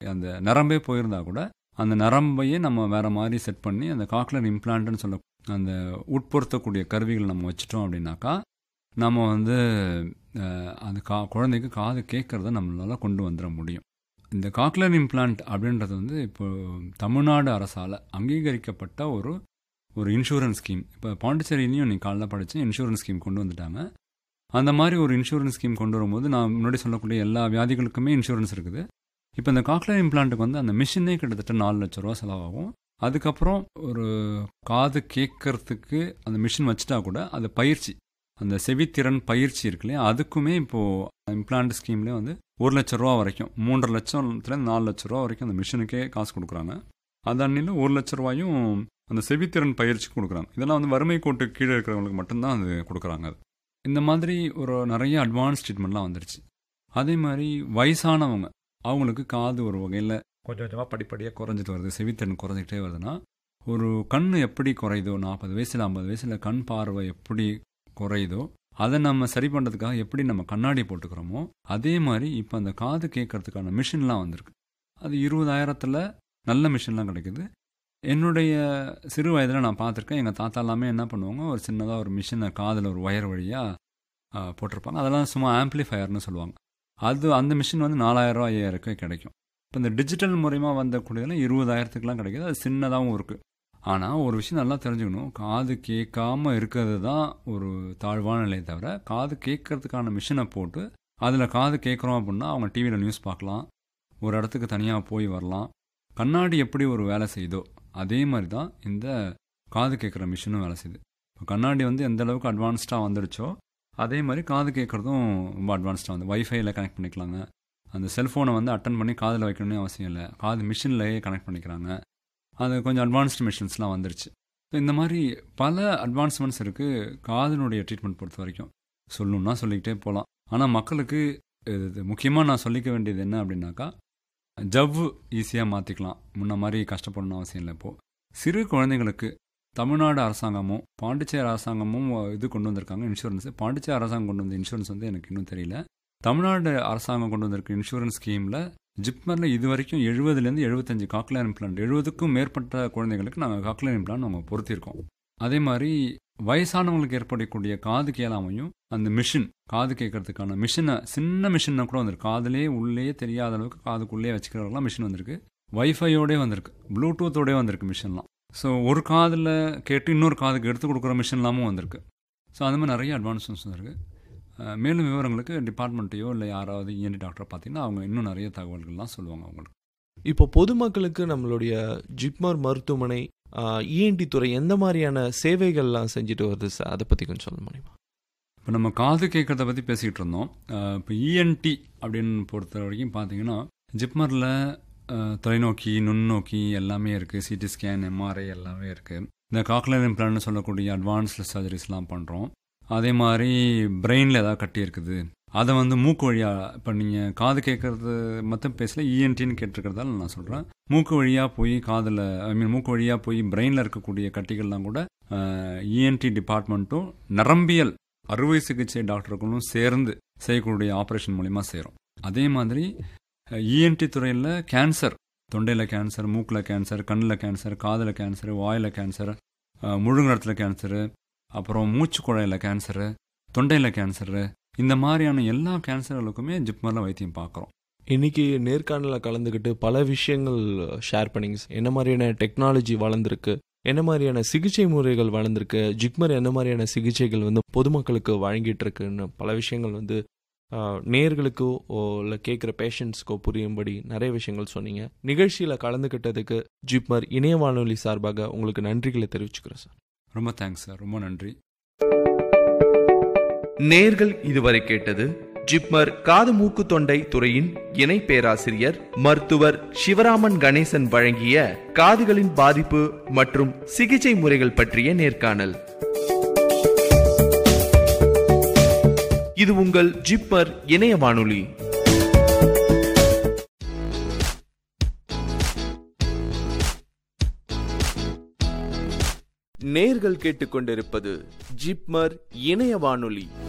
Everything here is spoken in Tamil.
அந்த நரம்பே போயிருந்தா கூட அந்த நரம்பையே நம்ம வேற மாதிரி செட் பண்ணி அந்த காக்லர் இம்ப்ளான்ட்னு சொல்ல அந்த உட்பொருத்தக்கூடிய கருவிகளை நம்ம வச்சிட்டோம் அப்படின்னாக்கா நம்ம வந்து அஹ், அந்த கா குழந்தைக்கு காது கேட்கறத நம்மளால கொண்டு வந்துட முடியும் இந்த காக்லர் இம்ப்ளான்ட் அப்படின்றது வந்து இப்போ தமிழ்நாடு அரசால் அங்கீகரிக்கப்பட்ட ஒரு ஒரு இன்சூரன்ஸ் ஸ்கீம் இப்போ பாண்டிச்சேரியிலையும் நீ காலைல படித்து இன்சூரன்ஸ் ஸ்கீம் கொண்டு வந்துட்டாங்க அந்த மாதிரி ஒரு இன்சூரன்ஸ் ஸ்கீம் கொண்டு வரும்போது நான் முன்னாடி சொல்லக்கூடிய எல்லா வியாதிகளுக்குமே இன்சூரன்ஸ் இருக்குது இப்போ இந்த காக்லர் இம்ப்ளான்ட்டுக்கு வந்து அந்த மிஷினே கிட்டத்தட்ட நாலு லட்ச ரூபா செலவாகும் அதுக்கப்புறம் ஒரு காது கேட்கறதுக்கு அந்த மிஷின் வச்சுட்டா கூட அது பயிற்சி அந்த செவித்திறன் பயிற்சி இருக்கு இல்லையா அதுக்குமே இப்போது இம்ப்ளான்ட் ஸ்கீம்லேயே வந்து ஒரு லட்ச ரூபா வரைக்கும் மூன்றரை லட்சத்துலேருந்து நாலு லட்ச ரூபா வரைக்கும் அந்த மிஷினுக்கே காசு கொடுக்குறாங்க அது அன்னில ஒரு லட்ச ரூபாயும் அந்த செவித்திறன் பயிற்சி கொடுக்குறாங்க இதெல்லாம் வந்து வறுமை கோட்டு கீழே இருக்கிறவங்களுக்கு மட்டும்தான் அது கொடுக்குறாங்க அது இந்த மாதிரி ஒரு நிறைய அட்வான்ஸ் ட்ரீட்மெண்ட்லாம் வந்துருச்சு அதே மாதிரி வயசானவங்க அவங்களுக்கு காது ஒரு வகையில் கொஞ்சம் கொஞ்சமாக படிப்படியாக குறைஞ்சிட்டு வருது செவித்திறன் குறைஞ்சிக்கிட்டே வருதுன்னா ஒரு கண் எப்படி குறையுதோ நாற்பது வயசில் ஐம்பது வயசில் கண் பார்வை எப்படி குறையுதோ அதை நம்ம சரி பண்ணுறதுக்காக எப்படி நம்ம கண்ணாடி போட்டுக்கிறோமோ அதே மாதிரி இப்போ அந்த காது கேட்கறதுக்கான மிஷின்லாம் வந்திருக்கு அது இருபதாயிரத்தில் நல்ல மிஷின்லாம் கிடைக்குது என்னுடைய சிறு வயதில் நான் பார்த்துருக்கேன் எங்கள் தாத்தா எல்லாமே என்ன பண்ணுவாங்க ஒரு சின்னதாக ஒரு மிஷினை காதில் ஒரு ஒயர் வழியாக போட்டிருப்பாங்க அதெல்லாம் சும்மா ஆம்ப்ளிஃபயர்னு சொல்லுவாங்க அது அந்த மிஷின் வந்து நாலாயிரரூவா ஐயாயிரக்கு கிடைக்கும் இப்போ இந்த டிஜிட்டல் மூலிமா வந்தக்கூடியதெல்லாம் இருபதாயிரத்துக்குலாம் கிடைக்குது அது சின்னதாகவும் இருக்குது ஆனால் ஒரு விஷயம் நல்லா தெரிஞ்சுக்கணும் காது கேட்காம இருக்கிறது தான் ஒரு தாழ்வான நிலையை தவிர காது கேட்கறதுக்கான மிஷினை போட்டு அதில் காது கேட்குறோம் அப்படின்னா அவங்க டிவியில் நியூஸ் பார்க்கலாம் ஒரு இடத்துக்கு தனியாக போய் வரலாம் கண்ணாடி எப்படி ஒரு வேலை செய்யுதோ அதே மாதிரி தான் இந்த காது கேட்குற மிஷினும் வேலை செய்யுது இப்போ கண்ணாடி வந்து எந்த அளவுக்கு அட்வான்ஸ்டாக வந்துடுச்சோ அதே மாதிரி காது கேட்குறதும் ரொம்ப அட்வான்ஸ்டாக வந்து வைஃபைல கனெக்ட் பண்ணிக்கலாங்க அந்த செல்ஃபோனை வந்து அட்டன் பண்ணி காதில் வைக்கணும்னு அவசியம் இல்லை காது மிஷின்லேயே கனெக்ட் பண்ணிக்கிறாங்க அது கொஞ்சம் அட்வான்ஸ்டு மிஷின்ஸ்லாம் வந்துருச்சு ஸோ இந்த மாதிரி பல அட்வான்ஸ்மெண்ட்ஸ் இருக்குது காதினுடைய ட்ரீட்மெண்ட் பொறுத்த வரைக்கும் சொல்லணும்னா சொல்லிக்கிட்டே போகலாம் ஆனால் மக்களுக்கு இது முக்கியமாக நான் சொல்லிக்க வேண்டியது என்ன அப்படின்னாக்கா ஜவ்வு ஈஸியாக மாற்றிக்கலாம் முன்ன மாதிரி கஷ்டப்படணும் அவசியம் இல்லை இப்போது சிறு குழந்தைங்களுக்கு தமிழ்நாடு அரசாங்கமும் பாண்டிச்சேரி அரசாங்கமும் இது கொண்டு வந்திருக்காங்க இன்சூரன்ஸ் பாண்டிச்சேரி அரசாங்கம் கொண்டு வந்த இன்சூரன்ஸ் வந்து எனக்கு இன்னும் தெரியல தமிழ்நாடு அரசாங்கம் கொண்டு வந்திருக்க இன்சூரன்ஸ் ஸ்கீமில் ஜிப்மரில் இது வரைக்கும் எழுபதுலேருந்து எழுபத்தஞ்சு காக்லர் இம்ப்ளான்ட் எழுபதுக்கும் மேற்பட்ட குழந்தைங்களுக்கு நாங்கள் காக்லர் இம்ப்ளான்ட் நம்ம பொருத்தியிருக்கோம் அதே மாதிரி வயசானவங்களுக்கு ஏற்படக்கூடிய காது கேளாமையும் அந்த மிஷின் காது கேட்கறதுக்கான மிஷினை சின்ன மிஷினை கூட வந்திருக்கு காதுலே உள்ளே தெரியாத அளவுக்கு காதுக்குள்ளே வச்சுக்கிறவங்களாம் மிஷின் வந்திருக்கு வைஃபையோடே வந்திருக்கு ப்ளூடூத்தோடே வந்திருக்கு மிஷின்லாம் ஸோ ஒரு காதில் கேட்டு இன்னொரு காதுக்கு எடுத்து கொடுக்குற மிஷின்லாமும் வந்திருக்கு ஸோ அந்த மாதிரி நிறைய அட்வான்ஸ்மெண்ட்ஸ் இருக்குது மேலும் விவரங்களுக்கு டிபார்ட்மெண்ட்டையோ இல்லை யாராவது இஎன்டி டாக்டரை பார்த்தீங்கன்னா அவங்க இன்னும் நிறைய தகவல்கள்லாம் சொல்லுவாங்க அவங்களுக்கு இப்போ பொதுமக்களுக்கு நம்மளுடைய ஜிப்மர் மருத்துவமனை இஎன்டி துறை எந்த மாதிரியான சேவைகள்லாம் செஞ்சுட்டு வருது சார் அதை பற்றி கொஞ்சம் சொல்ல முடியுமா இப்போ நம்ம காது கேட்குறத பற்றி பேசிக்கிட்டு இருந்தோம் இப்போ இஎன்டி அப்படின்னு பொறுத்த வரைக்கும் பார்த்தீங்கன்னா ஜிப்மரில் தொலைநோக்கி நுண்ணோக்கி எல்லாமே இருக்குது சிடி ஸ்கேன் எம்ஆர்ஐ எல்லாமே இருக்குது இந்த காக்லர் இம்ப்ளான்னு சொல்லக்கூடிய அட்வான்ஸ்டு சர்ஜரிஸ்லாம் பண்ணுறோம் அதே மாதிரி பிரெயினில் ஏதாவது கட்டி இருக்குது அதை வந்து மூக்கு வழியாக இப்போ நீங்கள் காது கேட்குறது மற்ற பேசல இஎன்டின்னு கேட்டிருக்கிறதால நான் சொல்கிறேன் மூக்கு வழியாக போய் காதில் ஐ மீன் மூக்கு வழியாக போய் பிரெயினில் இருக்கக்கூடிய கட்டிகள்லாம் கூட இஎன்டி டிபார்ட்மெண்ட்டும் நரம்பியல் அறுவை சிகிச்சை டாக்டர்களும் சேர்ந்து செய்யக்கூடிய ஆப்ரேஷன் மூலிமா சேரும் அதே மாதிரி இஎன்டி துறையில் கேன்சர் தொண்டையில் கேன்சர் மூக்கில் கேன்சர் கண்ணில் கேன்சர் காதில் கேன்சர் வாயில் கேன்சர் முழுங்கடத்தில் கேன்சரு அப்புறம் மூச்சு குழாயில் கேன்சரு தொண்டையில் கேன்சரு இந்த மாதிரியான எல்லா கேன்சர்களுக்குமே ஜிப்மரில் வைத்தியம் பார்க்குறோம் இன்னைக்கு நேர்காணலில் கலந்துக்கிட்டு பல விஷயங்கள் ஷேர் பண்ணிங்க என்ன மாதிரியான டெக்னாலஜி வளர்ந்துருக்கு என்ன மாதிரியான சிகிச்சை முறைகள் வளர்ந்துருக்கு ஜிக்மர் என்ன மாதிரியான சிகிச்சைகள் வந்து பொதுமக்களுக்கு வழங்கிட்டு இருக்குன்னு பல விஷயங்கள் வந்து நேர்களுக்கோ இல்லை கேட்குற பேஷண்ட்ஸ்க்கோ புரியும்படி நிறைய விஷயங்கள் சொன்னீங்க நிகழ்ச்சியில் கலந்துக்கிட்டதுக்கு ஜிப்மர் இணைய வானொலி சார்பாக உங்களுக்கு நன்றிகளை தெரிவிச்சுக்கிறேன் சார் ரொம்ப தேங்க்ஸ் சார் ரொம்ப நன்றி நேர்கள் இதுவரை கேட்டது ஜிப்மர் காது மூக்கு தொண்டை துறையின் இணை பேராசிரியர் மருத்துவர் சிவராமன் கணேசன் வழங்கிய காதுகளின் பாதிப்பு மற்றும் சிகிச்சை முறைகள் பற்றிய நேர்காணல் இது உங்கள் ஜிப்மர் இணைய வானொலி நேர்கள் கேட்டுக்கொண்டிருப்பது ஜிப்மர் இணைய வானொலி